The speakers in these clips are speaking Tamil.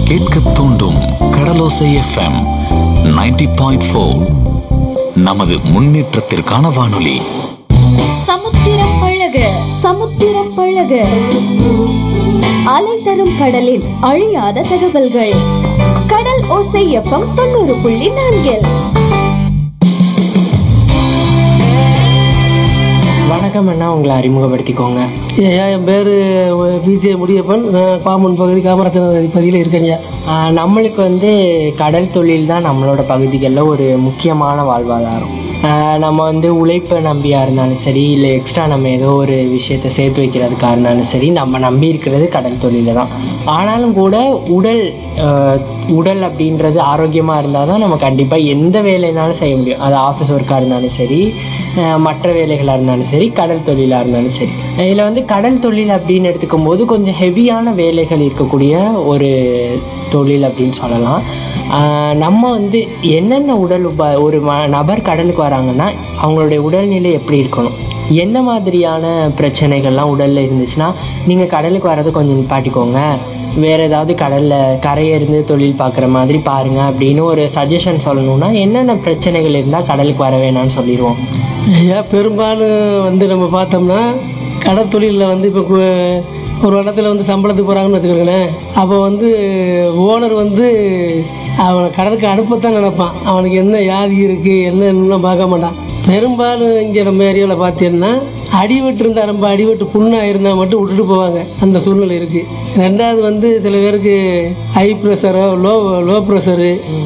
கேட்க தூண்டும் கடலோசை எஃப்எம் 90.4 பாயிண்ட் ஃபோர் நமது முன்னேற்றத்திற்கான வானொலி சமுத்திரம் பழக சமுத்திரம் பழக அலை தரும் கடலின் அழியாத தகவல்கள் கடல் ஓசை எஃப்எம் தொண்ணூறு புள்ளி நான்கில் வணக்கம் அண்ணா உங்களை அறிமுகப்படுத்திக்கோங்க ஐயா என் பேர் பிஜே முடியப்பன் நான் பாம்பன் பகுதி காமராஜர் பகுதியில் இருக்கேங்க ஆஹ் நம்மளுக்கு வந்து கடல் தொழில் தான் நம்மளோட பகுதிகளில் ஒரு முக்கியமான வாழ்வாதாரம் ஆஹ் நம்ம வந்து உழைப்பை நம்பியா இருந்தாலும் சரி இல்லை எக்ஸ்ட்ரா நம்ம ஏதோ ஒரு விஷயத்தை சேர்த்து வைக்கிறதுக்காக இருந்தாலும் சரி நம்ம நம்பி இருக்கிறது கடல் தொழில தான் ஆனாலும் கூட உடல் ஆஹ் உடல் அப்படின்றது ஆரோக்கியமாக இருந்தால் தான் நம்ம கண்டிப்பாக எந்த வேலைனாலும் செய்ய முடியும் அது ஆஃபீஸ் ஒர்க்காக இருந்தாலும் சரி ஆஹ் மற்ற வேலைகளாக இருந்தாலும் சரி கடல் தொழிலாக இருந்தாலும் சரி இதில் வந்து கடல் தொழில் அப்படின்னு எடுத்துக்கும் போது கொஞ்சம் ஹெவியான வேலைகள் இருக்கக்கூடிய ஒரு தொழில் அப்படின்னு சொல்லலாம் ஆஹ் நம்ம வந்து என்னென்ன உடல் உப ஒரு ம- நபர் கடலுக்கு வராங்கன்னா அவங்களுடைய உடல்நிலை எப்படி இருக்கணும் என்ன மாதிரியான பிரச்சனைகள்லாம் உடலில் இருந்துச்சுன்னா நீங்கள் கடலுக்கு வர்றதை கொஞ்சம் நிப்பாட்டிக்கோங்க வேறு ஏதாவது கடலில் கரையிருந்து தொழில் பார்க்குற மாதிரி பாருங்கள் அப்படின்னு ஒரு சஜஷன் சொல்லணும்னா என்னென்ன பிரச்சனைகள் இருந்தால் கடலுக்கு வர வேணாம்னு சொல்லிடுவோம் ஐயா பெரும்பாலும் வந்து நம்ம பார்த்தோம்னா கடற்தொழிலில் வந்து இப்போ கு- ஒரு இடத்துல வந்து சம்பளத்துக்கு போகிறாங்கன்னு வச்சுக்கிறேங்களேன் அப்போ வந்து ஓனர் வந்து அவனை கடலுக்கு அனுப்பத்தான் நினைப்பான் அவனுக்கு என்ன வியாதி இருக்குது என்னன்னு பார்க்க மாட்டான் பெரும்பாலும் இங்கே நம்ம ஏரியாவில் பார்த்தீங்கன்னா அடிவெட்டு இருந்தால் ரொம்ப அடிவெட்டு புண்ணாக இருந்தால் மட்டும் விட்டுட்டு போவாங்க அந்த சூழ்நிலை இருக்குது ரெண்டாவது வந்து சில பேருக்கு ஹை ப்ரெஷரோ low low pressure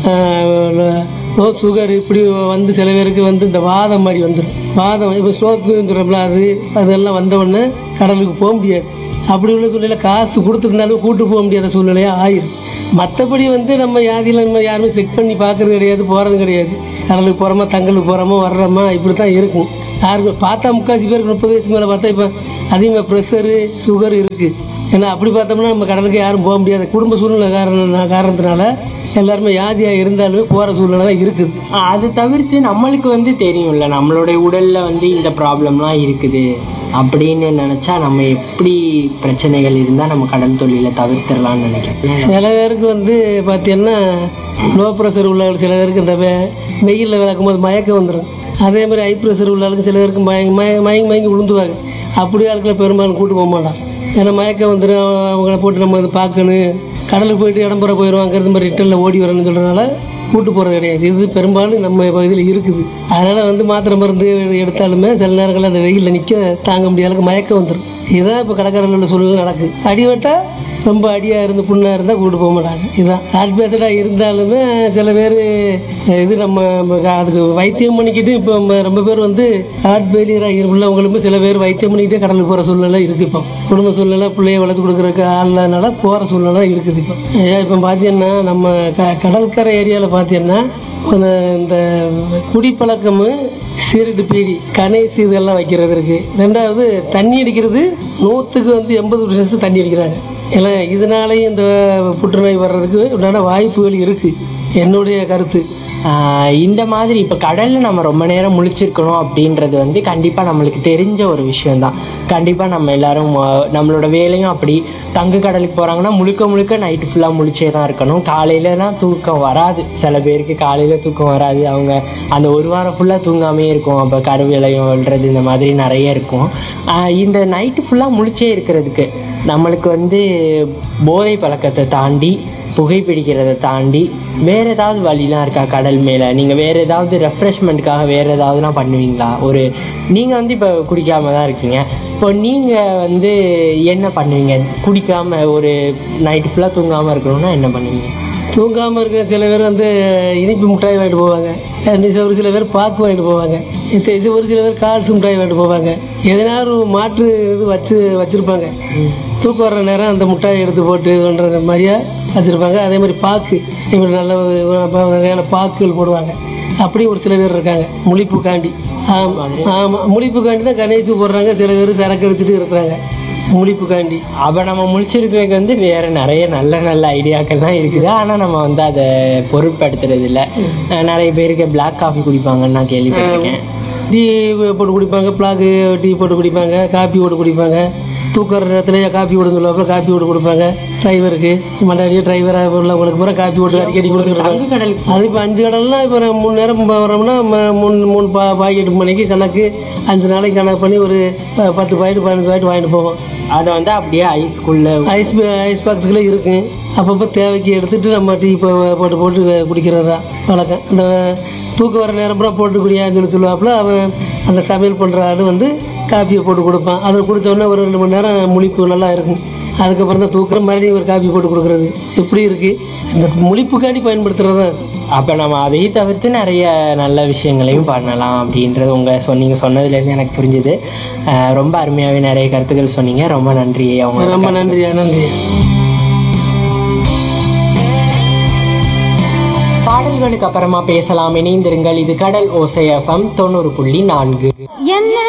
low sugar இப்படி வந்து சில பேருக்கு வந்து இந்த வாதம் மாதிரி வந்துடும் வாதம் இப்போ ஸ்ட்ரோக்குங்கிறப்பல அது அதெல்லாம் வந்த உடனே கடலுக்கு போக முடியாது அப்படி உள்ள சூழ்நிலை காசு கொடுத்துருந்தாலும் கூட்டு போக முடியாத சூழ்நிலையாக ஆயிரும் மற்றபடி வந்து நம்ம வியாதியில் நம்ம யாருமே செக் பண்ணி பார்க்கறது கிடையாது போகிறது கிடையாது கடலுக்கு போகிறோமா தங்களுக்கு போகிறோமா வர்றோமா இப்படி தான் இருக்கும் யாருக்கு பார்த்தா முக்காசி பேருக்கு முப்பது வயசு மேலே பார்த்தா இப்போ அதிகமாக ப்ரெஷரு சுகர் இருக்குது ஏன்னா அப்படி பார்த்தோம்னா நம்ம கடலுக்கு யாரும் போக முடியாது குடும்ப சூழ்நிலை காரணம் காரணத்தினால எல்லாருமே வியாதியாக இருந்தாலும் போகிற சூழ்நிலை தான் இருக்குது அது தவிர்த்து நம்மளுக்கு வந்து தெரியும்ல நம்மளுடைய உடலில் வந்து இந்த ப்ராப்ளம்லாம் இருக்குது அப்படின்னு நினச்சா நம்ம எப்படி பிரச்சனைகள் இருந்தால் நம்ம கடல் தொழிலை தவிர்த்திடலாம்னு நினைக்கிறேன் சில பேருக்கு வந்து பார்த்தீங்கன்னா லோ ப்ரெஷர் உள்ளவர்கள் சில பேருக்கு இந்த வெ- வெயிலில் விளக்கும்போது மயக்கம் வந்துடும் அதே மாதிரி ஹை ப்ரெஷர் உள்ளவர்களுக்கு சில பேருக்கு மயங்கி மய மயங்கி மயங்கி விழுந்துவாங்க அப்படி ஆட்களை பெரும்பாலும் கூட்டு போக மாட்டான் ஏன்னா மயக்கம் வந்துடும் அவங்கள போட்டு நம்ம வந்து பார்க்கணும் கடலுக்கு போயிட்டு இடம்புற போயிடுவாங்க இந்த மாதிரி ரிட்டனில் ஓடி வரணும்னு சொல்கிறனால கூட்டு போகிறது கிடையாது இது பெரும்பாலும் நம்ம பகுதியில் இருக்குது அதனால் வந்து மாத்திரை மருந்து எடுத்தாலுமே சில நேரங்களில் அந்த வெயிலில் நிற்க தாங்க முடியாத அளவுக்கு மயக்கம் வந்துடும் இதுதான் இப்போ கடற்கரையில் உள்ள சூழ்நிலை நடக்குது அடிவட்டா ரொம்ப அடியாக இருந்து புண்ணாக இருந்தால் கூட்டு போக மாட்டாங்க இதுதான் ஹார்ட் பேஷண்டாக இருந்தாலுமே சில பேர் இது நம்ம நம்ம அதுக்கு வைத்தியம் பண்ணிக்கிட்டு இப்போ நம்ம ரொம்ப பேர் வந்து ஹார்ட் ஃபெயிலியராக உள்ளவங்களுமே சில பேர் வைத்தியம் பண்ணிக்கிட்டே கடலுக்கு போகிற சூழ்நிலை இருக்குது இப்போ குடும்ப சூழ்நிலை பிள்ளைய வளர்த்து கொடுக்குறதுக்கு ஆள்னால போகிற சூழ்நிலை இருக்குது இப்போ ஏன் இப்போ பார்த்தீங்கன்னா நம்ம க கடற்கரை ஏரியாவில் பார்த்தீங்கன்னா அந்த இந்த குடிப்பழக்கமும் சீரட்டு பீடி கணேசி இதெல்லாம் வைக்கிறது இருக்கு ரெண்டாவது தண்ணி அடிக்கிறது நூற்றுக்கு வந்து எண்பது பர்சன்ட் தண்ணி அடிக்கிறாங்க ஏன்னா இதனாலேயும் இந்த புற்றுநோய் வர்றதுக்கு உண்டான வாய்ப்புகள் இருக்கு என்னுடைய கருத்து ஆஹ் இந்த மாதிரி இப்போ கடலில் நம்ம ரொம்ப நேரம் முழிச்சிருக்கணும் அப்படின்றது வந்து கண்டிப்பாக நம்மளுக்கு தெரிஞ்ச ஒரு விஷயம்தான் கண்டிப்பாக நம்ம எல்லாரும் ஆஹ் நம்மளோட வேலையும் அப்படி தங்க கடலுக்கு போகிறாங்கன்னா முழுக்க முழுக்க நைட்டு ஃபுல்லாக முழிச்சே தான் இருக்கணும் காலையிலலாம் தூக்கம் வராது சில பேருக்கு காலையில் தூக்கம் வராது அவங்க அந்த ஒரு வாரம் ஃபுல்லாக தூங்காமே இருக்கும் அப்போ கருவிலையும் விழுறது இந்த மாதிரி நிறைய இருக்கும் ஆஹ் இந்த நைட்டு ஃபுல்லாக முழிச்சே இருக்கிறதுக்கு நம்மளுக்கு வந்து போதை பழக்கத்தை தாண்டி புகைப்பிடிக்கிறதை தாண்டி வேறு ஏதாவது வழிலாம் இருக்கா கடல் மேலே நீங்கள் வேறு ஏதாவது ரெஃப்ரெஷ்மெண்ட்டுக்காக வேறு ஏதாவதுலாம் பண்ணுவீங்களா ஒரு நீங்கள் வந்து இப்போ குடிக்காம தான் இருக்கீங்க இப்போ நீங்கள் வந்து என்ன பண்ணுவீங்க குடிக்காமல் ஒரு நைட்டு ஃபுல்லாக தூங்காமல் இருக்கணும்னா என்ன பண்ணுவீங்க தூங்காமல் இருக்கிற சில பேர் வந்து இனிப்பு மிட்டாய் வாங்கிட்டு போவாங்க இன்னும் ஒரு சில பேர் பாக்கு வாங்கிட்டு போவாங்க இது இது ஒரு சில பேர் கால்சு மிட்டாய் வாங்கிட்டு போவாங்க எதனால ஒரு மாற்று இது வச்சு வச்சுருப்பாங்க தூக்கம் வர்ற நேரம் அந்த மிட்டாயை எடுத்து போட்டு கொண்டுற மாதிரியா வச்சுருப்பாங்க அதே மாதிரி பாக்கு இப்படி நல்ல வ- வகையான பாக்குகள் போடுவாங்க அப்படி ஒரு சில பேர் இருக்காங்க முழிப்புக்காண்டி ஆமாம் ஆமாம் முழிப்புக்காண்டி தான் கணேசு போடுறாங்க சில பேர் சரக்கு அடிச்சுட்டு இருக்கிறாங்க முழிப்புக்காண்டி அப்போ நம்ம முழிச்சிருக்கிறதுக்கு வந்து வேறு நிறைய நல்ல நல்ல ஐடியாக்கள்லாம் இருக்குது ஆனால் நம்ம வந்து அதை பொருட்படுத்துறது இல்லை நிறைய பேருக்கு பிளாக் காஃபி குடிப்பாங்கன்னு நான் கேள்விப்பட்டிருக்கேன் டீ போட்டு குடிப்பாங்க பிளாக்கு டீ போட்டு குடிப்பாங்க காப்பி போட்டு குடிப்பாங்க தூக்குற நேரத்துலேயே காப்பி விட சொல்லுவாப்புல காப்பி விட்டு கொடுப்பாங்க டிரைவருக்கு மண்டாடி டிரைவராக உள்ளவங்களுக்கு பூரா காப்பி விட்டு அடிக்கடி கொடுத்துருக்காங்க கடல் அது இப்போ அஞ்சு கடல்லாம் இப்போ நம்ம மூணு நேரம் ப- வரோம்னா ம- மூணு மூணு பா பாக்கெட் மணிக்கு கணக்கு அஞ்சு நாளைக்கு கணக்கு பண்ணி ஒரு அஹ், பத்து பாக்கெட் பதினஞ்சு பாக்கெட் வாங்கிட்டு போவோம் அதை வந்து அப்படியே ஐஸ்குள்ள ஐஸ் ஐஸ் பாக்ஸுக்குள்ளே இருக்கும் அப்பப்போ தேவைக்கு எடுத்துட்டு நம்ம டீ போ போட்டு போட்டு குடிக்கிறது தான் வழக்கம் அந்த தூக்கம் வர நேரம் பூரா போட்டு குடியான்னு சொல்லி சொல்லுவாப்புல அவன் அந்த சமையல் பண்ணுற ஆள் வந்து காப்பியை போட்டு கொடுப்பான் அதை குடிச்ச உடனே ஒரு ரெண்டு மணி நேரம் முழிப்பு நல்லா இருக்கும் அதுக்கப்புறம் தான் தூக்குற மறுபடியும் ஒரு காப்பி போட்டு கொடுக்குறது இப்படி இருக்குது இந்த முழிப்புக்காண்டி பயன்படுத்துறது தான் இது. அப்போ நம்ம அதையும் தவிர்த்து நிறைய நல்ல விஷயங்களையும் பண்ணலாம் அப்படின்றது உங்கள் சொன்னீங்க சொன்னதுலேருந்து எனக்கு புரிஞ்சுது அஹ் ரொம்ப அருமையாகவே நிறைய கருத்துக்கள் சொன்னீங்க ரொம்ப நன்றி அவங்க ரொம்ப நன்றியா நன்றி பாடல்களுக்கு அப்புறமா பேசலாம் இணைந்திருங்கள் இது கடல் ஓசை எஃப்எம் தொண்ணூறு புள்ளி நான்கு என்ன